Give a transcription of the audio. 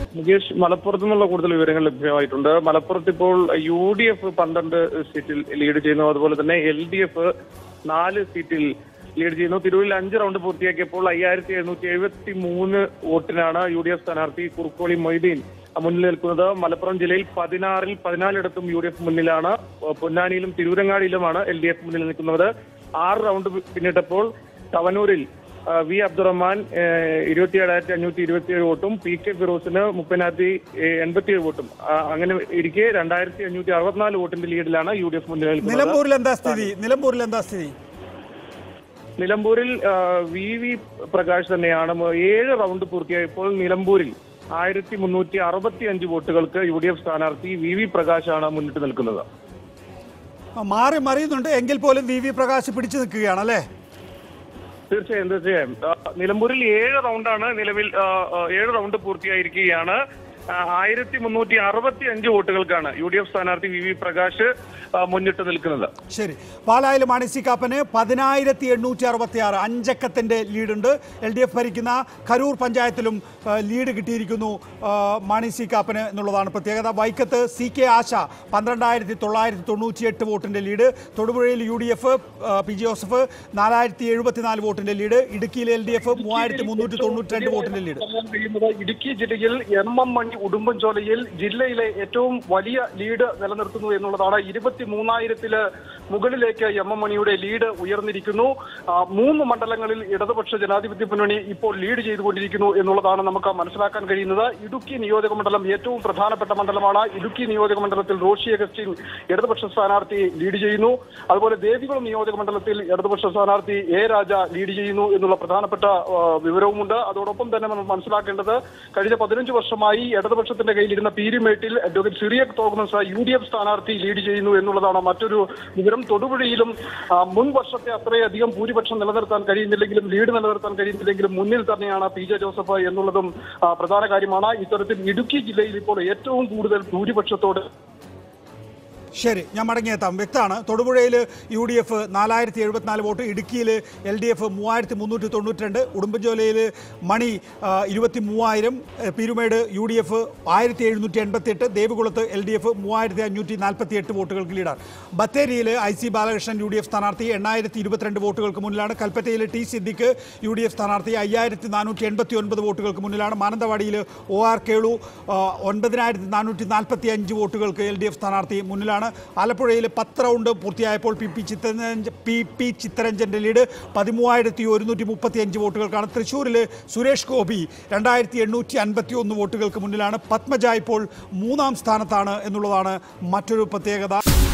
മുകേഷ് മലപ്പുറത്ത് നിന്നുള്ള കൂടുതൽ വിവരങ്ങൾ ലഭ്യമായിട്ടുണ്ട് മലപ്പുറത്ത് ഇപ്പോൾ യു ഡി എഫ് പന്ത്രണ്ട് സീറ്റിൽ ലീഡ് ചെയ്യുന്നു അതുപോലെ തന്നെ എൽ ഡി എഫ് നാല് സീറ്റിൽ ലീഡ് ചെയ്യുന്നു തിരൂരിൽ അഞ്ച് റൗണ്ട് പൂർത്തിയാക്കിയപ്പോൾ അയ്യായിരത്തി എഴുന്നൂറ്റി എഴുപത്തി മൂന്ന് വോട്ടിനാണ് യു ഡി എഫ് സ്ഥാനാർത്ഥി കുറുക്കോളി മൊയ്തീൻ മുന്നിൽ നിൽക്കുന്നത് മലപ്പുറം ജില്ലയിൽ പതിനാറിൽ പതിനാലിടത്തും യു ഡി എഫ് മുന്നിലാണ് പൊന്നാനിയിലും തിരൂരങ്ങാടിയിലുമാണ് എൽ ഡി എഫ് മുന്നിൽ നിൽക്കുന്നത് ആറ് റൗണ്ട് പിന്നിട്ടപ്പോൾ തവനൂരിൽ ആ, വി അബ്ദുറഹ്മാൻ ഇരുപത്തി ഏഴായിരത്തി അഞ്ഞൂറ്റി ഇരുപത്തിയേഴ് വോട്ടും പി കെ ഫിറോസിന് മുപ്പതിനായിരത്തി എൺപത്തിയേഴ് വോട്ടും ആ, അങ്ങനെ ഇരിക്കെ രണ്ടായിരത്തി അഞ്ഞൂറ്റി അറുപത്തിനാല് വോട്ടിന്റെ ലീഡിലാണ് യു ഡി എഫ് മുന്നിൽ നിൽക്കുന്നത് നിലമ്പൂരിൽ എന്താ സ്ഥിതി നിലമ്പൂരിൽ എന്താ സ്ഥിതി നിലമ്പൂരിൽ ആ, വി വി പ്രകാശ് തന്നെയാണ് മ- ഏഴ് റൗണ്ട് പൂർത്തിയായപ്പോൾ നിലമ്പൂരിൽ ആയിരത്തി മുന്നൂറ്റി അറുപത്തി അഞ്ച് വോട്ടുകൾക്ക് യു ഡി എഫ് സ്ഥാനാർത്ഥി വി വി പ്രകാശാണ് മുന്നിട്ട് നിൽക്കുന്നത് ആ, മാറി മറിയുന്നുണ്ട് എങ്കിൽ പോലും വി വി പ്രകാശ് പിടിച്ചു നിൽക്കുകയാണ് അല്ലേ തീർച്ചയായും തീർച്ചയായും ആ, നിലമ്പൂരിൽ ഏഴ് റൗണ്ടാണ് നിലവിൽ ആ, ആ, ഏഴ് റൗണ്ട് പൂർത്തിയായിരിക്കുകയാണ് ആയിരത്തി മുന്നൂറ്റി അറുപത്തി അഞ്ച് വോട്ടുകൾക്കാണ് യു ഡി എഫ് സ്ഥാനാർത്ഥി വി വി പ്രകാശ് ആ, മുന്നിട്ട് നിൽക്കുന്നത് ശരി പാലായിൽ മാണി സി കാപ്പന് പതിനായിരത്തി എണ്ണൂറ്റി അറുപത്തി ആറ് അഞ്ചക്കത്തിന്റെ ലീഡുണ്ട് എൽ ഡി എഫ് ഭരിക്കുന്ന കരൂർ പഞ്ചായത്തിലും ആ, ലീഡ് കിട്ടിയിരിക്കുന്നു ആ, മാണി സി കാപ്പന് എന്നുള്ളതാണ് പ്രത്യേകത വൈക്കത്ത് സി കെ ആശ പന്ത്രണ്ടായിരത്തി തൊള്ളായിരത്തി തൊണ്ണൂറ്റി എട്ട് വോട്ടിന്റെ ലീഡ് തൊടുപുഴയിൽ U D F P G Joseph നാലായിരത്തി എഴുപത്തിനാല് വോട്ടിന്റെ ലീഡ് ഇടുക്കിയിൽ എൽ ഡി എഫ് മൂവായിരത്തി മുന്നൂറ്റി തൊണ്ണൂറ്റി രണ്ട് വോട്ടിന്റെ ലീഡ് പറയാൻ കഴിയുന്നത് ഇടുക്കി ജില്ലയിൽ എം എം മണി ഉടുമ്പൻചോലയിൽ ജില്ലയിലെ ഏറ്റവും വലിയ ലീഡ് നിലനിർത്തുന്നു എന്നുള്ളതാണ് ഇരുപത്തി മൂന്നായിരത്തില് മുകളിലേക്ക് എം എം മണിയുടെ ലീഡ് ഉയർന്നിരിക്കുന്നു ആ, മൂന്ന് മണ്ഡലങ്ങളിൽ ഇടതുപക്ഷ ജനാധിപത്യ മുന്നണി ഇപ്പോൾ ലീഡ് ചെയ്തുകൊണ്ടിരിക്കുന്നു എന്നുള്ളതാണ് നമുക്ക് മനസ്സിലാക്കാൻ കഴിയുന്നത് ഇടുക്കി നിയോജക മണ്ഡലം ഏറ്റവും പ്രധാനപ്പെട്ട മണ്ഡലമാണ് ഇടുക്കി നിയോജക മണ്ഡലത്തിൽ റോഷി അഗസ്റ്റിൻ ഇടതുപക്ഷ സ്ഥാനാർത്ഥി ലീഡ് ചെയ്യുന്നു അതുപോലെ ദേവികുളം നിയോജക മണ്ഡലത്തിൽ ഇടതുപക്ഷ സ്ഥാനാർത്ഥി എ രാജ ലീഡ് ചെയ്യുന്നു എന്നുള്ള പ്രധാനപ്പെട്ട ആ, വിവരവുമുണ്ട് അതോടൊപ്പം തന്നെ നമ്മൾ മനസ്സിലാക്കേണ്ടത് കഴിഞ്ഞ പതിനഞ്ച് വർഷമായി ഇടതുപക്ഷത്തിന്റെ കയ്യിലിരുന്ന പീരുമേട്ടിൽ advocate Cyriac Thomas U D F സ്ഥാനാർത്ഥി ലീഡ് ചെയ്യുന്നു എന്നുള്ളതാണ് മറ്റൊരു വിവരം തൊടുപുഴയിലും ആ, മുൻ വർഷത്തെ അത്രയധികം ഭൂരിപക്ഷം നിലനിർത്താൻ കഴിയുന്നില്ലെങ്കിലും ലീഡ് നിലനിർത്താൻ കഴിയുന്നില്ലെങ്കിലും മുന്നിൽ തന്നെയാണ് പി ജെ ജോസഫ് എന്നുള്ളതും ആ, പ്രധാന കാര്യമാണ് ഇത്തരത്തിൽ ഇടുക്കി ജില്ലയിൽ ഇപ്പോൾ ഏറ്റവും കൂടുതൽ ഭൂരിപക്ഷത്തോട് ശരി ഞാൻ മടങ്ങിയെത്താം വ്യക്തമാണ് തൊടുപുഴയിൽ യു ഡി എഫ് നാലായിരത്തി എഴുപത്തിനാല് വോട്ട് ഇടുക്കിയിൽ എൽ ഡി എഫ് മൂവായിരത്തി മുന്നൂറ്റി തൊണ്ണൂറ്റി രണ്ട് ഉടുമ്പൻചോലയിൽ മണി ആ, ഇരുപത്തി മൂവായിരം ഏഹ്, പീരുമേട് യു ഡി എഫ് ആയിരത്തി എഴുന്നൂറ്റി എൺപത്തി എട്ട് ദേവികുളത്ത് എൽ ഡി എഫ് മൂവായിരത്തി അഞ്ഞൂറ്റി നാൽപ്പത്തി എട്ട് വോട്ടുകൾക്ക് ലീഡാണ് ബത്തേരിയിൽ I C Balakrishnan U D F സ്ഥാനാർത്ഥി എണ്ണായിരത്തി ഇരുപത്തിരണ്ട് വോട്ടുകൾക്ക് മുന്നിലാണ് കൽപ്പറ്റയിൽ T Siddique U D F സ്ഥാനാർത്ഥി അയ്യായിരത്തി നാനൂറ്റി എൺപത്തി ഒൻപത് വോട്ടുകൾക്ക് മുന്നിലാണ് മാനന്തവാടിയിൽ ഒ ആർ കേളു ആ, ഒൻപതിനായിരത്തി നാനൂറ്റി നാൽപ്പത്തി അഞ്ച് വോട്ടുകൾക്ക് എൽ ഡി എഫ് സ്ഥാനാർത്ഥി മുന്നിലാണ് ആലപ്പുഴയിൽ പത്ത് റൗണ്ട് പൂർത്തിയായപ്പോൾ P P Chitharanjan P P ചിത്തരഞ്ജൻ്റെ ലീഡ് പതിമൂവായിരത്തി ഒരുന്നൂറ്റി മുപ്പത്തി അഞ്ച് വോട്ടുകൾക്കാണ് തൃശ്ശൂരിൽ സുരേഷ് ഗോപി രണ്ടായിരത്തി എണ്ണൂറ്റി അൻപത്തി ഒന്ന് വോട്ടുകൾക്ക് മുന്നിലാണ് പത്മജ ഇപ്പോൾ മൂന്നാം സ്ഥാനത്താണ് എന്നുള്ളതാണ് മറ്റൊരു പ്രത്യേകത